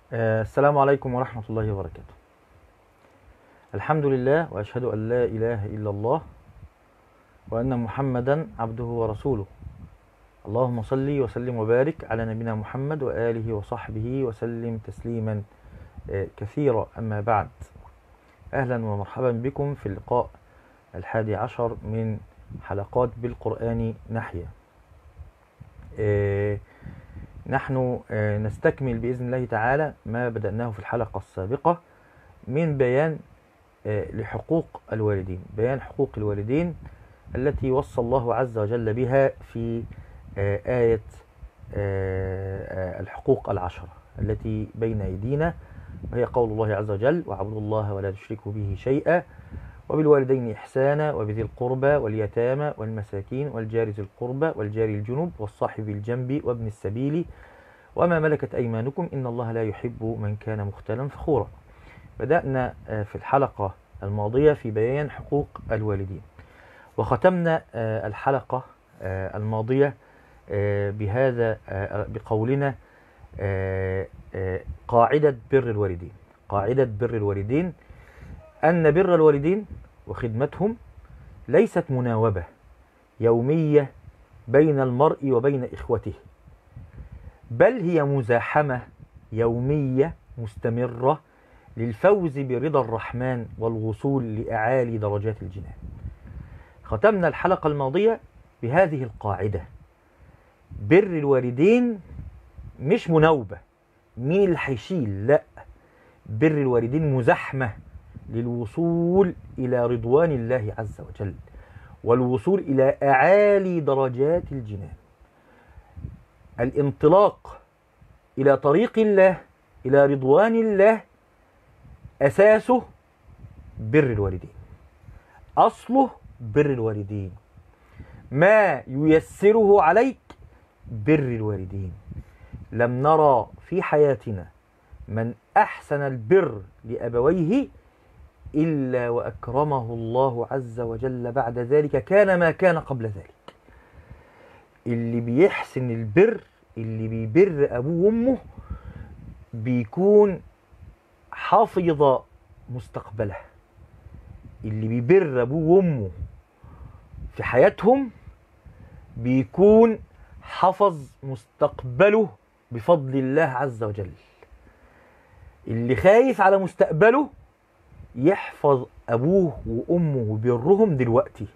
آه، السلام عليكم ورحمة الله وبركاته. الحمد لله وأشهد أن لا إله إلا الله وأن محمدا عبده ورسوله. اللهم صل وسلم وبارك على نبينا محمد وآله وصحبه وسلم تسليما آه، كثيرا أما بعد. أهلا ومرحبا بكم في اللقاء الحادي عشر من حلقات بالقرآن نحيا. آه، نحن آه، نستكمل بإذن الله تعالى ما بدأناه في الحلقة السابقة من بيان آه، لحقوق الوالدين بيان حقوق الوالدين التي وصى الله عز وجل بها في آه، آية آه، آه، الحقوق العشرة التي بين أيدينا وهي قول الله عز وجل واعبدوا الله ولا تشركوا به شيئا وبالوالدين إحسانا وبذي القربى واليتامى والمساكين والجار ذي القربى والجار الجنب والصاحب الجنب وابن السبيل وما ملكت أيمانكم إن الله لا يحب من كان مختالا فخورا بدأنا آه، في الحلقة الماضية في بيان حقوق الوالدين وختمنا آه، الحلقة آه، الماضية آه، بهذا آه، بقولنا آه، آه، قاعدة بر الوالدين قاعدة بر الوالدين أن بر الوالدين وخدمتهم ليست مناوبة يومية بين المرء وبين إخوته بل هي مزاحمة يومية مستمرة للفوز برضا الرحمن والوصول لأعالي درجات الجنان ختمنا الحلقة الماضية بهذه القاعدة بر الوالدين مش مناوبة مين اللي هيشيل لا بر الوالدين مزاحمة للوصول إلى رضوان الله عز وجل والوصول إلى أعالي درجات الجنان الانطلاق إلى طريق الله إلى رضوان الله أساسه بر الوالدين أصله بر الوالدين ما ييسره عليك بر الوالدين لم نرى في حياتنا من أحسن البر لأبويه إلا وأكرمه الله عز وجل بعد ذلك كان ما كان قبل ذلك اللي بيحسن البر اللي بيبر أبوه وأمه بيكون حافظ مستقبله اللي بيبر أبوه وأمه في حياتهم بيكون حفظ مستقبله بفضل الله عز وجل اللي خايف على مستقبله يحفظ أبوه وأمه وبرهم دلوقتي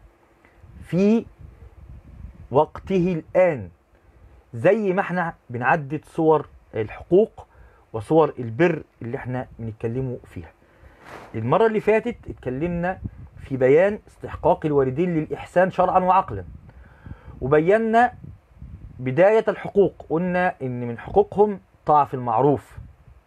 في وقته الآن زي ما احنا بنعدد صور الحقوق وصور البر اللي احنا بنتكلموا فيها المرة اللي فاتت اتكلمنا في بيان استحقاق الوالدين للإحسان شرعا وعقلا وبينا بداية الحقوق قلنا إن من حقوقهم طاعة في المعروف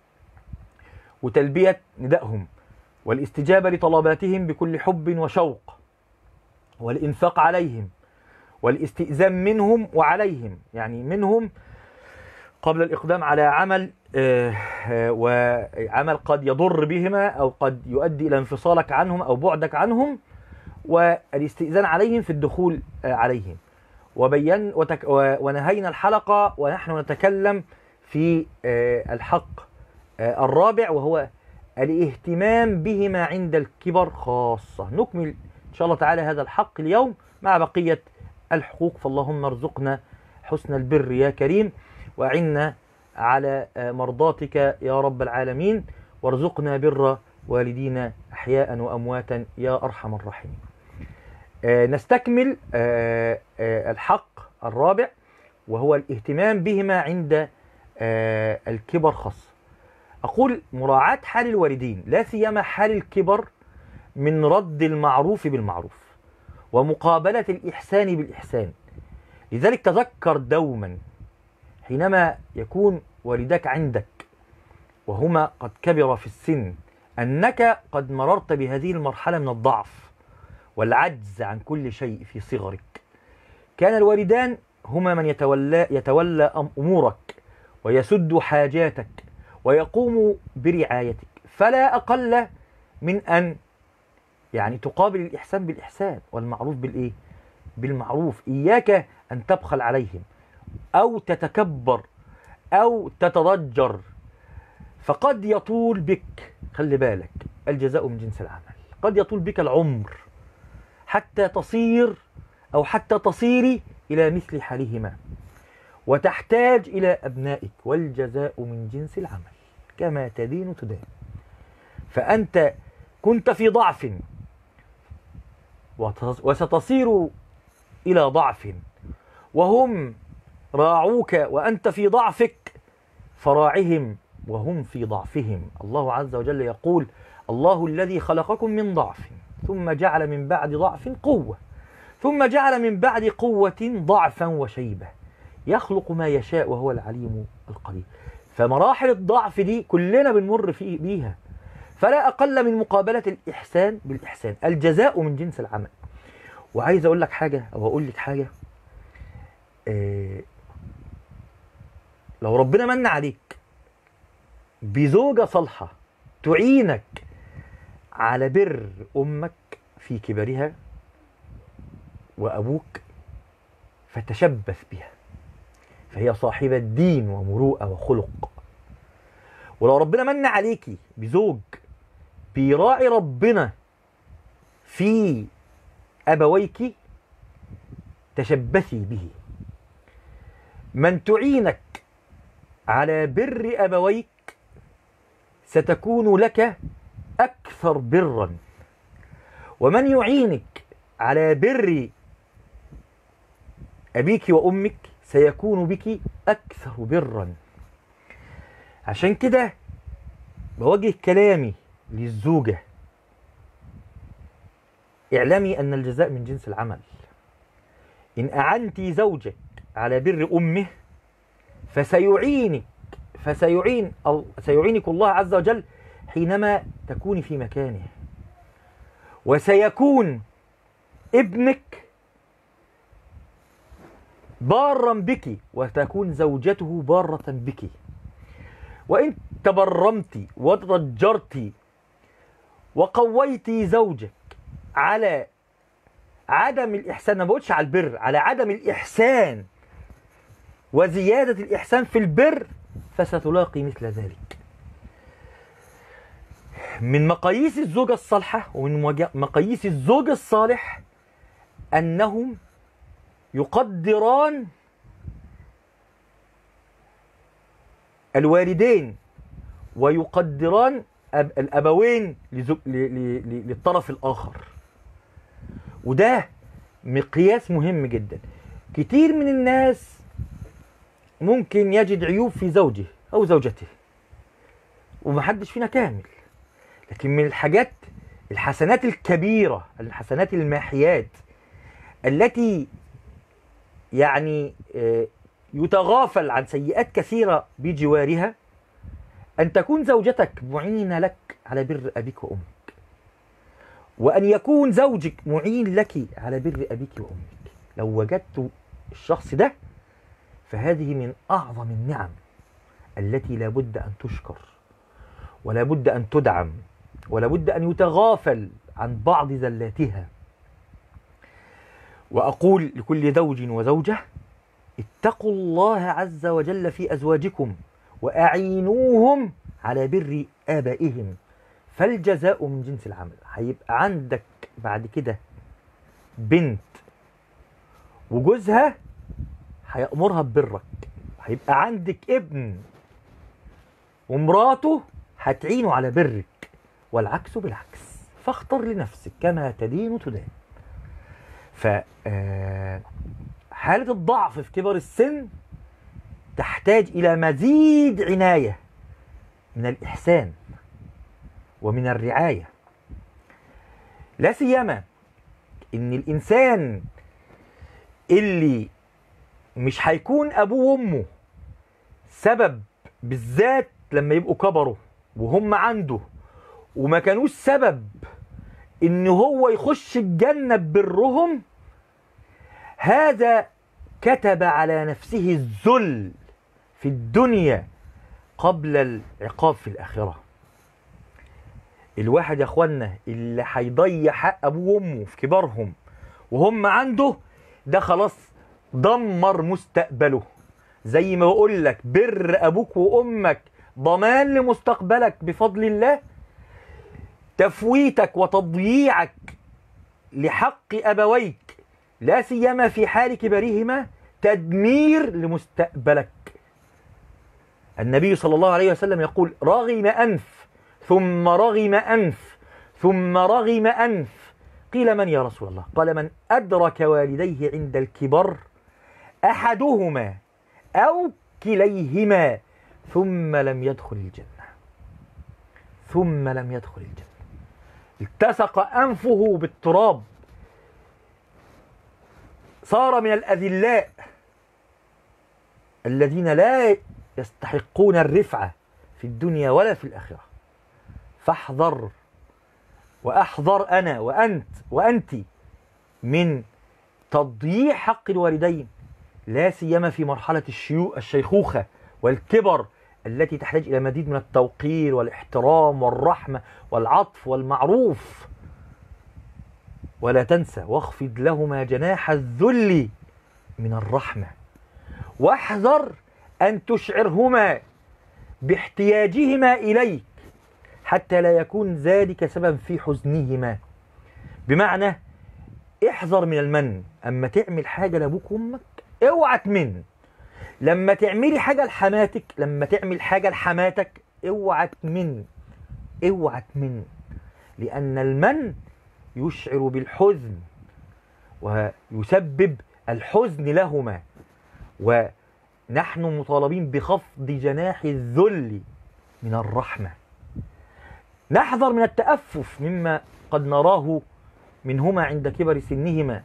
وتلبية ندائهم والاستجابة لطلباتهم بكل حب وشوق والإنفاق عليهم والاستئذان منهم وعليهم يعني منهم قبل الإقدام على عمل آه، آه، وعمل قد يضر بهما أو قد يؤدي إلى انفصالك عنهم أو بعدك عنهم والاستئذان عليهم في الدخول آه، عليهم وبين وتك و- ونهينا الحلقة ونحن نتكلم في آه، الحق آه، الرابع وهو الاهتمام بهما عند الكبر خاصة نكمل إن شاء الله تعالى هذا الحق اليوم مع بقية الحقوق فاللهم ارزقنا حسن البر يا كريم وأعنا على آه، مرضاتك يا رب العالمين وارزقنا بر والدينا أحياء وأمواتا يا أرحم الراحمين آه، نستكمل آه، آه، الحق الرابع وهو الاهتمام بهما عند آه، الكبر خاصة أقول مراعاة حال الوالدين لا سيما حال الكبر من رد المعروف بالمعروف ومقابلة الإحسان بالإحسان لذلك تذكر دوما حينما يكون والداك عندك وهما قد كبر في السن أنك قد مررت بهذه المرحلة من الضعف والعجز عن كل شيء في صغرك كان الوالدان هما من يتولى يتولى أم- أمورك ويسد حاجاتك ويقوم برعايتك فلا أقل من أن يعني تقابل الإحسان بالإحسان والمعروف بالإيه؟ بالمعروف إياك أن تبخل عليهم أو تتكبر أو تتضجر فقد يطول بك خلي بالك الجزاء من جنس العمل قد يطول بك العمر حتى تصير أو حتى تصيري إلى مثل حالهما وتحتاج إلى أبنائك والجزاء من جنس العمل كما تدين تدان فأنت كنت في ضعف وستصير إلى ضعف وهم راعوك وأنت في ضعفك فراعهم وهم في ضعفهم الله عز وجل يقول الله الذي خلقكم من ضعف ثم جعل من بعد ضعف قوة ثم جعل من بعد قوة ضعفا وشيبة يخلق ما يشاء وهو العليم القدير فمراحل الضعف دي كلنا بنمر في بيها فلا أقل من مقابلة الإحسان بالإحسان الجزاء من جنس العمل وعايز أقول لك حاجة أو أقول لك حاجة إيه لو ربنا من عليك بزوجة صالحة تعينك على بر أمك في كبرها وأبوك فتشبث بها فهي صاحبة دين ومروءة وخلق ولو ربنا من عليكي بزوج بيراعي ربنا في أبويك تشبثي به من تعينك على بر أبويك ستكون لك أكثر برا ومن يعينك على بر أبيك وأمك سيكون بك أكثر برا عشان كده بوجه كلامي للزوجة اعلمي أن الجزاء من جنس العمل إن أعنت زوجك على بر أمه فسيعينك فسيعين سيعينك الله عز وجل حينما تكوني في مكانه وسيكون ابنك بارا بك وتكون زوجته بارة بك وإن تبرمت وتضجرت وقويت زوجك على عدم الإحسان ما بقولش على البر على عدم الإحسان وزيادة الإحسان في البر فستلاقي مثل ذلك من مقاييس الزوجة الصالحة ومن مقاييس الزوج الصالح أنهم يقدران الوالدين ويقدران الأبوين للطرف الآخر وده مقياس مهم جدا كتير من الناس ممكن يجد عيوب في زوجه أو زوجته ومحدش فينا كامل لكن من الحاجات الحسنات الكبيرة الحسنات الماحيات التي يعني يتغافل عن سيئات كثيرة بجوارها أن تكون زوجتك معينة لك على بر أبيك وأمك وأن يكون زوجك معين لك على بر أبيك وأمك لو وجدت الشخص ده فهذه من أعظم النعم التي لا بد أن تشكر ولا بد أن تدعم ولا بد أن يتغافل عن بعض زلاتها وأقول لكل زوج وزوجة اتقوا الله عز وجل في أزواجكم وأعينوهم على بر آبائهم فالجزاء من جنس العمل هيبقى عندك بعد كده بنت وجوزها هيأمرها ببرك هيبقى عندك ابن ومراته هتعينه على برك والعكس بالعكس فاختر لنفسك كما تدين تدان ف حالة الضعف في كبر السن تحتاج إلى مزيد عناية من الإحسان ومن الرعاية لا سيما إن الإنسان اللي مش هيكون أبوه وأمه سبب بالذات لما يبقوا كبروا وهم عنده وما كانوش سبب إن هو يخش الجنة ببرهم هذا كتب على نفسه الذل في الدنيا قبل العقاب في الآخرة الواحد يا اخوانا اللي هيضيع حق ابوه وامه في كبارهم وهم عنده ده خلاص دمر مستقبله زي ما بقول لك بر ابوك وامك ضمان لمستقبلك بفضل الله تفويتك وتضييعك لحق أبويك لا سيما في حال كبرهما تدمير لمستقبلك النبي صلى الله عليه وسلم يقول رغم أنف ثم رغم أنف ثم رغم أنف قيل من يا رسول الله قال من أدرك والديه عند الكبر أحدهما أو كليهما ثم لم يدخل الجنة ثم لم يدخل الجنة التصق أنفه بالتراب صار من الأذلاء الذين لا يستحقون الرفعة في الدنيا ولا في الآخرة فاحذر وأحذر أنا وأنت وأنت من تضييع حق الوالدين لا سيما في مرحلة الشيوخ الشيخوخة والكبر التي تحتاج إلى مزيد من التوقير والاحترام والرحمة والعطف والمعروف ولا تنسى واخفض لهما جناح الذل من الرحمة واحذر أن تشعرهما باحتياجهما إليك حتى لا يكون ذلك سبب في حزنهما بمعنى احذر من المن أما تعمل حاجة لأبوك وأمك اوعى تمن لما تعملي حاجة لحماتك لما تعمل حاجة لحماتك اوعى تمن اوعى تمن لأن المن يشعر بالحزن ويسبب الحزن لهما ونحن مطالبين بخفض جناح الذل من الرحمة نحذر من التأفف مما قد نراه منهما عند كبر سنهما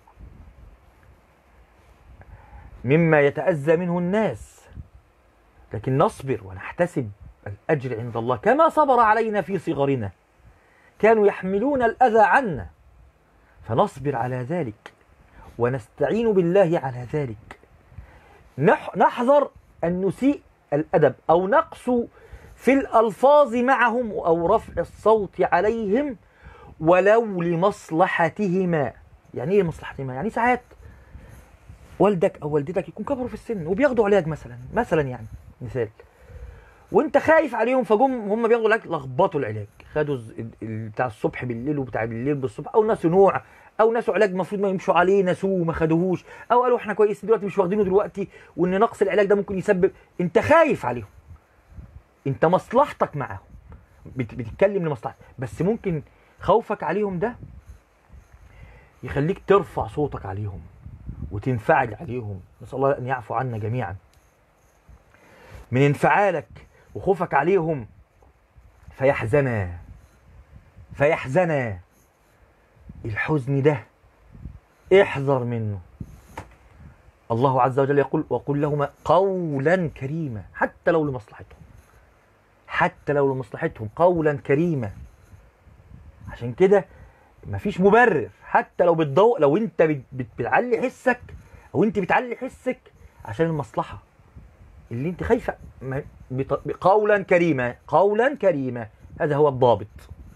مما يتأذى منه الناس لكن نصبر ونحتسب الأجر عند الله كما صبر علينا في صغرنا كانوا يحملون الأذى عنا فنصبر على ذلك ونستعين بالله على ذلك نحذر أن نسيء الأدب أو نقص في الألفاظ معهم أو رفع الصوت عليهم ولو لمصلحتهما يعني ايه لمصلحتهما يعني ساعات والدك او والدتك يكون كبروا في السن وبياخدوا علاج مثلا مثلا يعني مثال وانت خايف عليهم فجم هم بياخدوا علاج لخبطوا العلاج خدوا بتاع الصبح بالليل وبتاع بالليل بالصبح او ناسوا نوع او ناسوا علاج المفروض ما يمشوا عليه نسوه ما خدوهوش او قالوا احنا كويسين دلوقتي مش واخدينه دلوقتي وان نقص العلاج ده ممكن يسبب انت خايف عليهم انت مصلحتك معاهم بتتكلم لمصلحتك بس ممكن خوفك عليهم ده يخليك ترفع صوتك عليهم وتنفعل عليهم نسأل الله أن يعفو عنا جميعا من انفعالك وخوفك عليهم فيحزنا فيحزنا الحزن ده احذر منه الله عز وجل يقول وقل لهما قولا كريما حتى لو لمصلحتهم حتى لو لمصلحتهم قولا كريما عشان كده مفيش مبرر حتى لو بتضوء لو انت بتعلي حسك او انت بتعلي حسك عشان المصلحه اللي انت خايفه قولا كريما قولا كريما هذا هو الضابط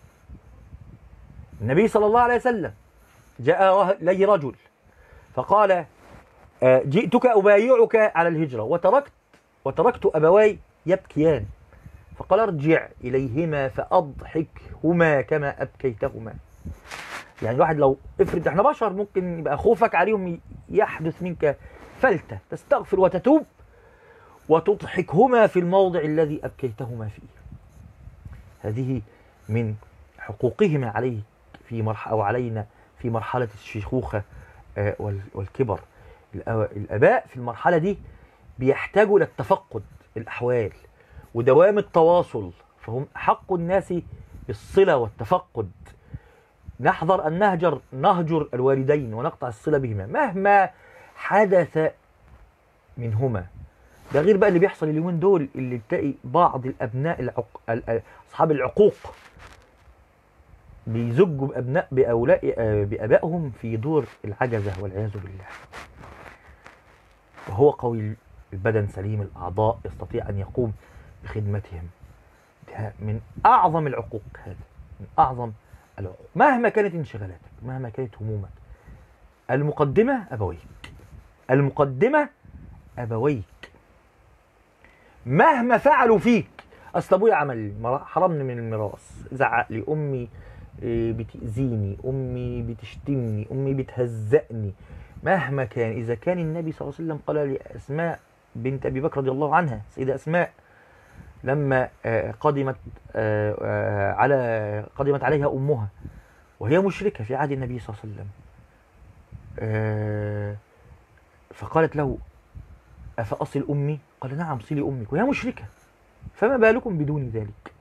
النبي صلى الله عليه وسلم جاء لي رجل فقال جئتك أبايعك على الهجرة وتركت وتركت أبواي يبكيان فقال ارجع إليهما فأضحكهما كما أبكيتهما يعني الواحد لو افرض احنا بشر ممكن يبقى خوفك عليهم يحدث منك فلتة تستغفر وتتوب وتضحكهما في الموضع الذي أبكيتهما فيه هذه من حقوقهما عليك في مرحلة أو علينا في مرحلة الشيخوخة والكبر الآباء في المرحلة دي بيحتاجوا للتفقد الأحوال ودوام التواصل فهم حق الناس بالصلة والتفقد نحذر أن نهجر نهجر الوالدين ونقطع الصلة بهما مهما حدث منهما ده غير بقى اللي بيحصل اليومين دول اللي تلاقي بعض الأبناء العق... أصحاب العقوق بيزجوا بأبناء بأولاء بأبائهم في دور العجزة والعياذ بالله وهو قوي البدن سليم الأعضاء يستطيع أن يقوم بخدمتهم ده من أعظم العقوق هذا من أعظم العقوق مهما كانت انشغالاتك مهما كانت همومك المقدمة أبويك المقدمة أبويك مهما فعلوا فيك اصل ابويا عمل لي مرا- حرمني من الميراث زعق لي امي إيه، بتاذيني امي بتشتمني امي بتهزقني مهما كان اذا كان النبي صلى الله عليه وسلم قال لاسماء بنت ابي بكر رضي الله عنها سيده اسماء لما آه، قدمت آه، آه، على قدمت عليها امها وهي مشركه في عهد النبي صلى الله عليه وسلم آه، فقالت له افاصل امي قال نعم صلي امك وهي مشركه فما بالكم بدون ذلك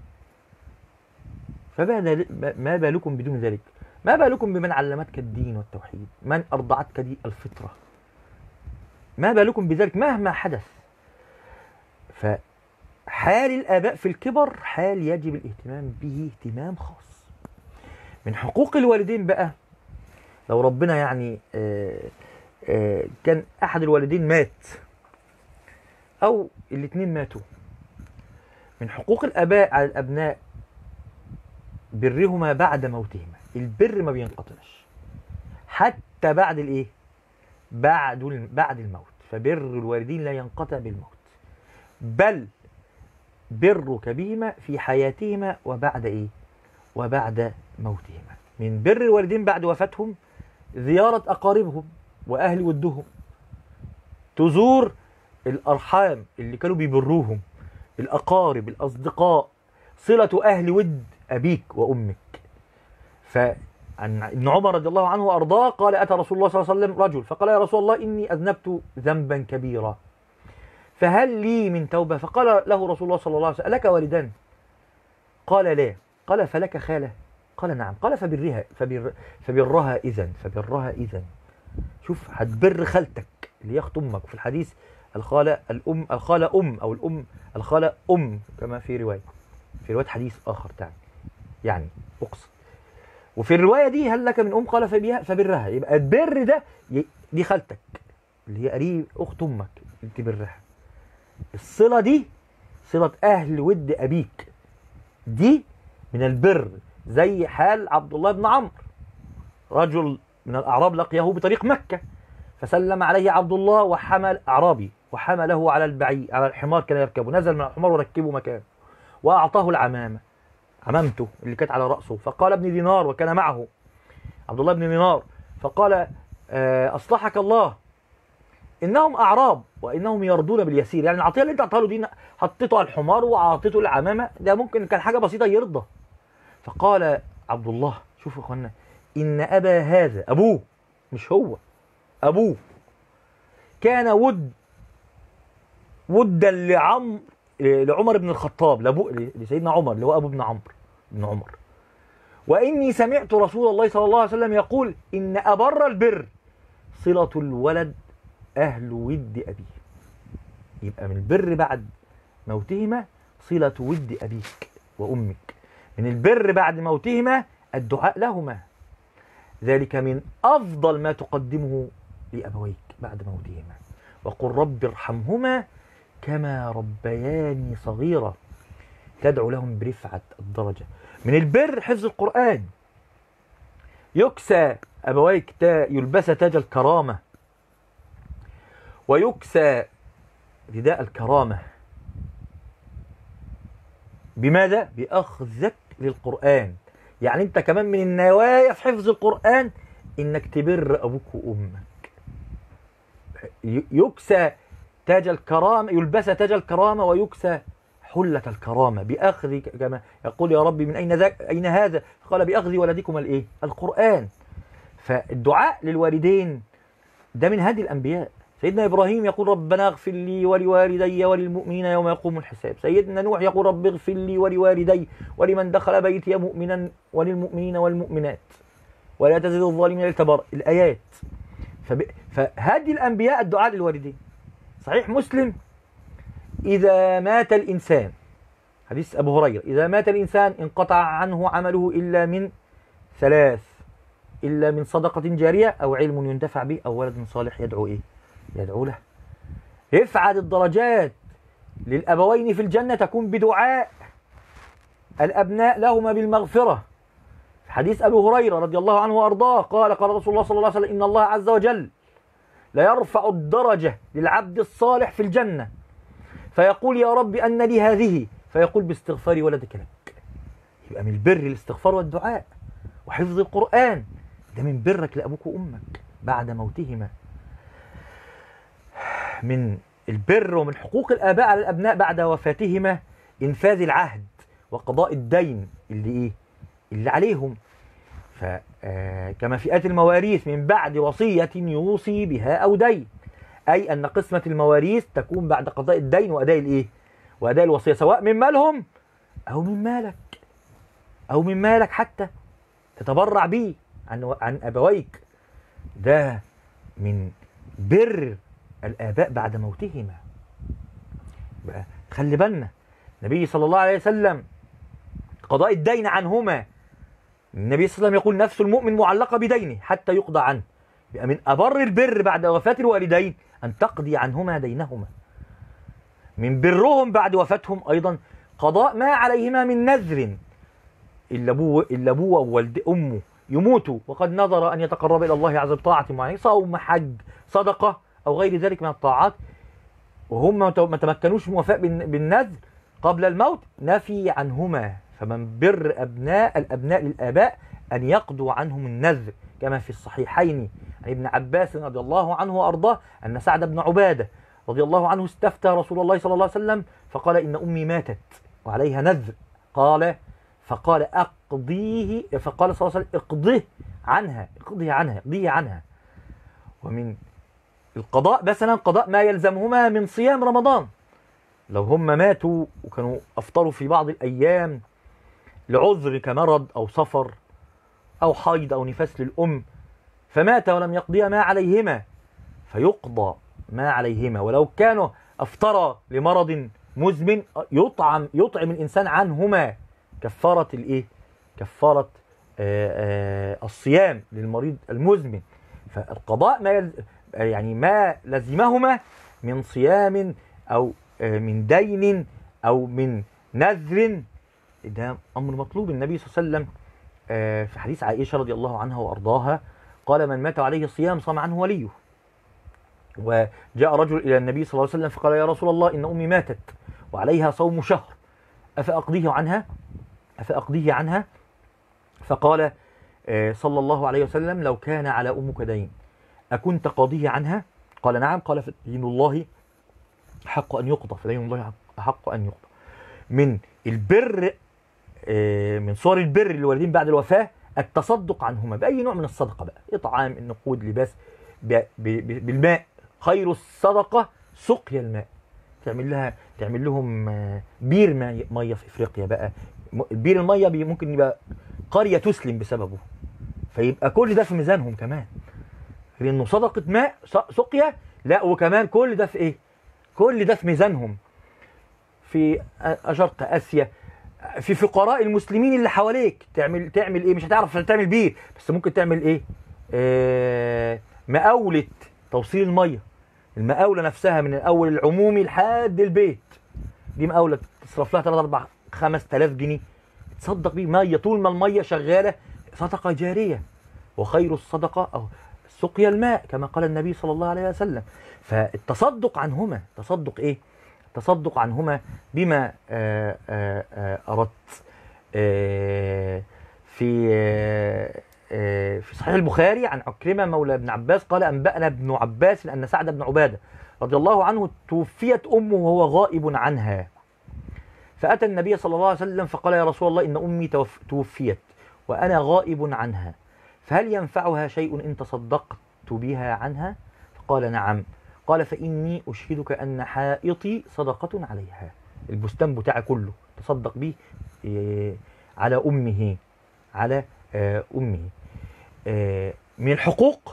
فما ما بالكم بدون ذلك ما بالكم بمن علمتك الدين والتوحيد من أرضعتك دي الفطرة ما بالكم بذلك مهما حدث فحال الآباء في الكبر حال يجب الاهتمام به اهتمام خاص من حقوق الوالدين بقى لو ربنا يعني آه، آه، كان أحد الوالدين مات أو الاتنين ماتوا من حقوق الآباء على الأبناء برهما بعد موتهما البر ما بينقطعش حتى بعد الايه بعد الم- بعد الموت فبر الوالدين لا ينقطع بالموت بل برك بهما في حياتهما وبعد ايه وبعد موتهما من بر الوالدين بعد وفاتهم زيارة أقاربهم وأهل ودهم تزور الأرحام اللي كانوا بيبروهم الأقارب الأصدقاء صلة أهل ود أبيك وأمك فعن ابن عمر رضي الله عنه وأرضاه قال أتى رسول الله صلى الله عليه وسلم رجل فقال يا رسول الله إني أذنبت ذنبا كبيرا فهل لي من توبة فقال له رسول الله صلى الله عليه وسلم لك والدان قال لا قال فلك خالة قال نعم قال فبرها فبر فبرها إذا فبرها إذا شوف هتبر خالتك اللي هي اخت امك وفي الحديث الخالة الأم الخالة أم أو الأم الخالة أم كما في رواية في رواية حديث آخر تاني يعني أقصد وفي الرواية دي هل لك من أم قال فبيها فبرها يبقى البر ده ي- دي خالتك اللي هي قريب أخت أمك اللي تبرها الصلة دي صلة أهل ود أبيك دي من البر زي حال عبد الله بن عمرو رجل من الأعراب لقيه بطريق مكة فسلم عليه عبد الله وحمل أعرابي وحمله على البعير على الحمار كان يركبه نزل من الحمار وركبه مكانه وأعطاه العمامة عمامته اللي كانت على رأسه فقال ابن دينار وكان معه عبد الله بن دينار فقال آه، أصلحك الله إنهم أعراب وإنهم يرضون باليسير يعني العطية اللي أنت عطيها له دي حطيته على الحمار وعطيته العمامة ده ممكن كان حاجة بسيطة يرضى فقال عبد الله شوفوا يا اخوانا إن أبا هذا أبوه مش هو أبوه كان ود ودا لعمر لعمر بن الخطاب لأبو لسيدنا عمر اللي هو أبو ابن عمرو بن عمر وإني سمعت رسول الله صلى الله عليه وسلم يقول إن أبر البر صلة الولد أهل ود أبيه يبقى من البر بعد موتهما صلة ود أبيك وأمك من البر بعد موتهما الدعاء لهما ذلك من أفضل ما تقدمه لأبويك بعد موتهما وقل رب ارحمهما كما ربياني صغيرا تدعو لهم برفعة الدرجة من البر حفظ القرآن يكسى أبويك تا يلبس تاج الكرامة ويكسى رداء الكرامة بماذا؟ بأخذك للقرآن يعني أنت كمان من النوايا في حفظ القرآن إنك تبر أبوك وأمك ي- يكسى تاج الكرامة يلبس تاج الكرامة ويكسى حلة الكرامة بأخذ كما يقول يا ربي من أين ذاك أين هذا؟ قال بأخذ ولدكما الإيه؟ القرآن فالدعاء للوالدين ده من هدي الأنبياء سيدنا إبراهيم يقول ربنا اغفر لي ولوالدي وللمؤمنين يوم يقوم الحساب سيدنا نوح يقول رب اغفر لي ولوالدي ولمن دخل بيتي مؤمنا وللمؤمنين والمؤمنات ولا تزد الظالمين إلا تبار الآيات فب... فهدي الأنبياء الدعاء للوالدين صحيح مسلم إذا مات الإنسان حديث أبو هريرة إذا مات الإنسان انقطع عنه عمله إلا من ثلاث إلا من صدقة جارية أو علم ينتفع به أو ولد صالح يدعو إيه يدعو له افعل الدرجات للأبوين في الجنة تكون بدعاء الأبناء لهما بالمغفرة في حديث أبي هريرة رضي الله عنه وأرضاه قال قال رسول الله صلى الله عليه وسلم إن الله عز وجل لا يرفع الدرجة للعبد الصالح في الجنة فيقول يا رب أن لي هذه فيقول باستغفار ولدك لك يبقى من البر الاستغفار والدعاء وحفظ القرآن ده من برك لأبوك وأمك بعد موتهما من البر ومن حقوق الآباء على الأبناء بعد وفاتهما إنفاذ العهد وقضاء الدين اللي إيه اللي عليهم فكما في آية المواريث من بعد وصية يوصي بها أو دين أي أن قسمة المواريث تكون بعد قضاء الدين وأداء الإيه وأداء الوصية سواء من مالهم أو من مالك أو من مالك حتى تتبرع به عن عن أبويك ده من بر الآباء بعد موتهما بقى خلي بالنا النبي صلى الله عليه وسلم قضاء الدين عنهما النبي صلى الله عليه وسلم يقول نفس المؤمن معلقة بدينه حتى يقضى عنه يبقى من أبر البر بعد وفاة الوالدين أن تقضي عنهما دينهما من برهم بعد وفاتهم أيضا قضاء ما عليهما من نذر إلا أبوه إلا أبوه ووالد أمه يموتوا وقد نظر أن يتقرب إلى الله عز وجل بطاعة معينة صوم حج صدقة أو غير ذلك من الطاعات وهم ما تمكنوش من وفاء بالنذر قبل الموت نفي عنهما فمن بر أبناء الأبناء للآباء أن يقضوا عنهم النذر كما في الصحيحين عن ابن عباس رضي الله عنه وأرضاه أن سعد بن عبادة رضي الله عنه استفتى رسول الله صلى الله عليه وسلم فقال إن أمي ماتت وعليها نذر قال فقال أقضيه فقال صلى الله عليه وسلم اقضيه عنها اقضيه عنها اقضيه عنها ومن القضاء مثلا قضاء ما يلزمهما من صيام رمضان لو هم ماتوا وكانوا أفطروا في بعض الأيام لعذر كمرض أو سفر أو حيض أو نفاس للأم فمات ولم يقضي ما عليهما فيقضى ما عليهما ولو كانوا أفطرا لمرض مزمن يطعم يطعم الإنسان عنهما كفارة الإيه؟ كفارة آآ آآ الصيام للمريض المزمن فالقضاء ما يلز... يعني ما لزمهما من صيام أو من دين أو من نذر ده أمر مطلوب النبي صلى الله عليه وسلم في حديث عائشة رضي الله عنها وأرضاها قال من مات عليه الصيام صام عنه وليه وجاء رجل إلى النبي صلى الله عليه وسلم فقال يا رسول الله إن أمي ماتت وعليها صوم شهر أفأقضيه عنها أفأقضيه عنها فقال صلى الله عليه وسلم لو كان على أمك دين أكنت قاضيه عنها قال نعم قال فدين الله حق أن يقضى فدين الله حق أن يقضى من البر من صور البر للوالدين بعد الوفاة التصدق عنهما بأي نوع من الصدقة بقى إطعام النقود لباس بالماء خير الصدقة سقيا الماء تعمل لها تعمل لهم بير ميه في افريقيا بقى بير الميه ممكن يبقى قريه تسلم بسببه فيبقى كل ده في ميزانهم كمان لانه صدقه ماء سقيا لا وكمان كل ده في ايه كل ده في ميزانهم في شرق اسيا في فقراء المسلمين اللي حواليك تعمل تعمل ايه مش هتعرف تعمل بير بس ممكن تعمل ايه آه مقاولة توصيل الميه المقاولة نفسها من الأول العمومي لحد البيت دي مقاولة تصرف لها 3 4 5000 جنيه تصدق بيه مية طول ما المية شغالة صدقة جارية وخير الصدقة أو سقيا الماء كما قال النبي صلى الله عليه وسلم فالتصدق عنهما تصدق إيه؟ التصدق عنهما بما آآ آآ أردت آآ في في صحيح البخاري عن عكرمة مولى ابن عباس قال أنبأنا ابن عباس أن سعد بن عبادة رضي الله عنه توفيت أمه وهو غائب عنها فأتى النبي صلى الله عليه وسلم فقال يا رسول الله إن أمي توفيت وأنا غائب عنها فهل ينفعها شيء إن تصدقت بها عنها فقال نعم قال فإني أشهدك أن حائطي صدقة عليها البستان بتاعي كله تصدق به على أمه على أمه من الحقوق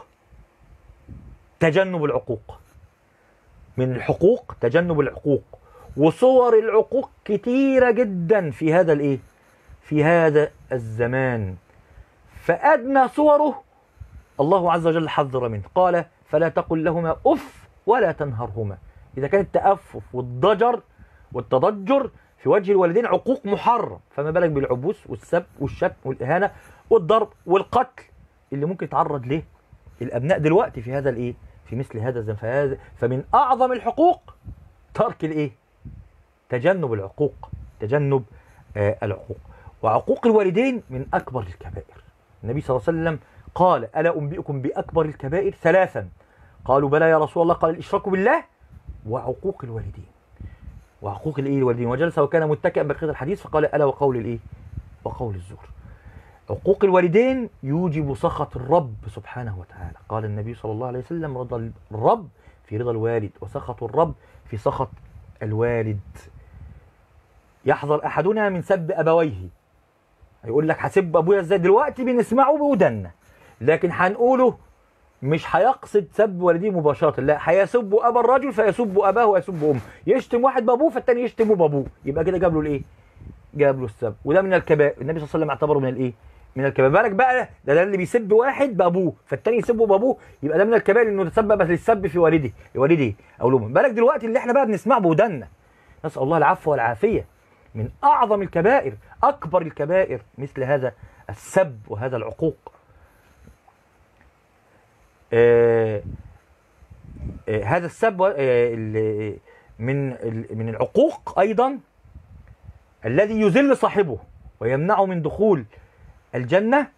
تجنب العقوق من الحقوق تجنب العقوق وصور العقوق كتيرة جدا في هذا الايه في هذا الزمان فأدنى صوره الله عز وجل حذر منه قال فلا تقل لهما أف ولا تنهرهما إذا كان التأفف والضجر والتضجر في وجه الوالدين عقوق محرم فما بالك بالعبوس والسب والشتم والإهانة والضرب والقتل اللي ممكن يتعرض ليه الأبناء دلوقتي في هذا الإيه في مثل هذا الزمن فهذا فمن أعظم الحقوق ترك الإيه تجنب العقوق تجنب آه، العقوق وعقوق الوالدين من أكبر الكبائر النبي صلى الله عليه وسلم قال ألا أنبئكم بأكبر الكبائر ثلاثا قالوا بلى يا رسول الله قال الإشراك بالله وعقوق الوالدين وعقوق الايه الوالدين وجلس وكان متكئا بقيه الحديث فقال الا وقول الايه وقول الزور عقوق الوالدين يوجب سخط الرب سبحانه وتعالى قال النبي صلى الله عليه وسلم رضا الرب في رضا الوالد وسخط الرب في سخط الوالد يحذر احدنا من سب ابويه هيقول لك هسب ابويا ازاي دلوقتي بنسمعه بودنا لكن هنقوله مش هيقصد سب والديه مباشرة لا هيسب أبا الرجل فيسب أباه ويسب أمه يشتم واحد بأبوه فالتاني يشتم بأبوه يبقى كده جاب له الإيه؟ جاب له السب وده من الكبائر النبي صلى الله عليه وسلم اعتبره من الإيه؟ من الكبائر بالك بقى ده, ده اللي بيسب واحد بأبوه فالتاني يسبه بأبوه يبقى ده من الكبائر إنه تسبب للسب في والده لوالده أو لأمه بالك دلوقتي اللي إحنا بقى بنسمعه بودنا نسأل الله العفو والعافية من أعظم الكبائر أكبر الكبائر مثل هذا السب وهذا العقوق آه آه هذا السب آه ال- من ال- من العقوق ايضا الذي يذل صاحبه ويمنعه من دخول الجنه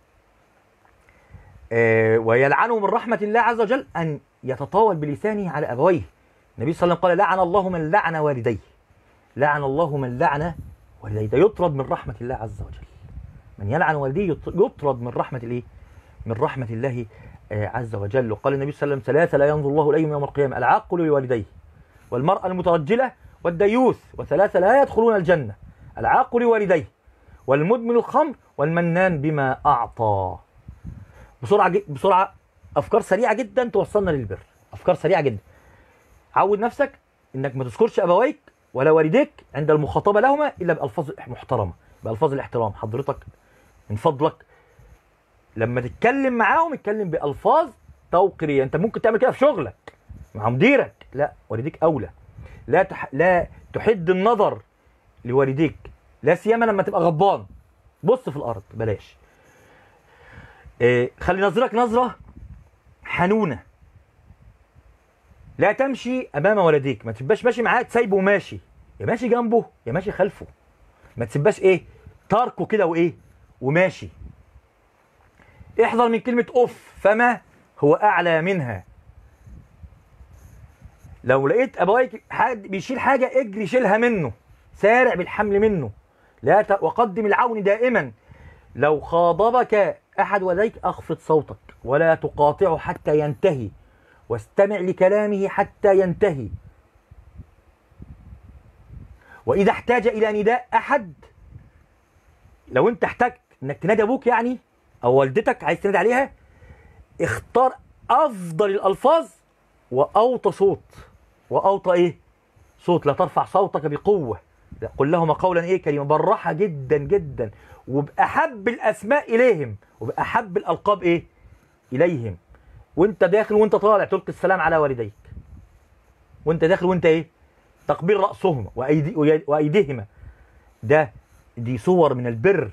آه ويلعنه من رحمه الله عز وجل ان يتطاول بلسانه على ابويه النبي صلى الله عليه وسلم قال لعن الله من لعن والديه لعن الله من لعن والديه ده يطرد من رحمه الله عز وجل من يلعن والديه يط- يطرد من رحمه الايه من رحمه الله آه، عز وجل وقال النبي صلى الله عليه وسلم ثلاثة لا ينظر الله إليهم يوم القيامة العاق لوالديه والمرأة المترجلة والديوث وثلاثة لا يدخلون الجنة العاق لوالديه والمدمن الخمر والمنان بما أعطى بسرعة جد بسرعة أفكار سريعة جدا توصلنا للبر أفكار سريعة جدا عود نفسك إنك ما تذكرش أبويك ولا والديك عند المخاطبة لهما إلا بألفاظ محترمة بألفاظ الاحترام حضرتك من فضلك لما تتكلم معاهم اتكلم بألفاظ توقيرية انت ممكن تعمل كده في شغلك مع مديرك لا والديك اولى لا تح... لا تحد النظر لوالديك لا سيما لما تبقى غضبان بص في الارض بلاش إيه خلي نظرك نظره حنونه لا تمشي امام والديك ما تبقاش ماشي معاه سايبه وماشي يا ماشي جنبه يا ماشي خلفه ما تسيبهاش ايه تاركه كده وايه وماشي احذر من كلمة أف فما هو أعلى منها لو لقيت أبويك حد بيشيل حاجة اجري شيلها منه سارع بالحمل منه لا ت... وقدم العون دائما لو خاضبك أحد والديك أخفض صوتك ولا تقاطعه حتى ينتهي واستمع لكلامه حتى ينتهي وإذا احتاج إلى نداء أحد لو أنت احتجت إنك تنادي أبوك يعني او والدتك عايز تنادي عليها اختار افضل الالفاظ واوطى صوت واوطى ايه صوت لا ترفع صوتك بقوه لا قل لهما قولا ايه كلمه بالراحه جدا جدا وباحب الاسماء اليهم وباحب الالقاب ايه اليهم وانت داخل وانت طالع تلقي السلام على والديك وانت داخل وانت ايه تقبيل راسهما وايدي وايديهما ده دي صور من البر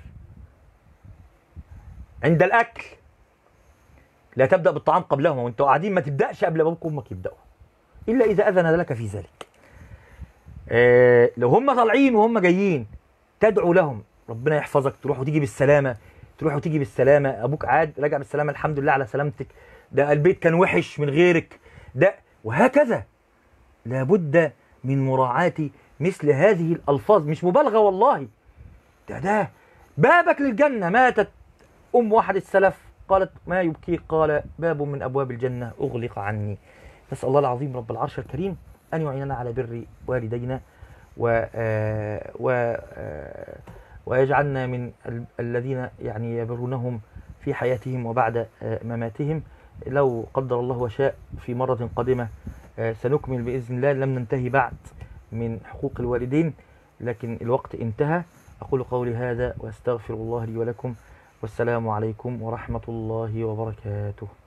عند الاكل لا تبدا بالطعام قبلهما وانتوا قاعدين ما تبداش قبل ما ابوك وامك يبداوا الا اذا اذن لك في ذلك آه لو هم طالعين وهم جايين تدعو لهم ربنا يحفظك تروح وتيجي بالسلامه تروح وتيجي بالسلامه ابوك عاد راجع بالسلامه الحمد لله على سلامتك ده البيت كان وحش من غيرك ده وهكذا لابد من مراعاة مثل هذه الألفاظ مش مبالغة والله ده ده بابك للجنة ماتت أم واحد السلف قالت ما يبكيك قال باب من أبواب الجنة أغلق عني نسأل الله العظيم رب العرش الكريم أن يعيننا على بر والدينا و, آه و آه ويجعلنا من ال- الذين يعني يبرونهم في حياتهم وبعد آه مماتهم لو قدر الله وشاء في مرة قادمة آه سنكمل بإذن الله لم ننتهي بعد من حقوق الوالدين لكن الوقت انتهى أقول قولي هذا وأستغفر الله لي ولكم والسلام عليكم ورحمة الله وبركاته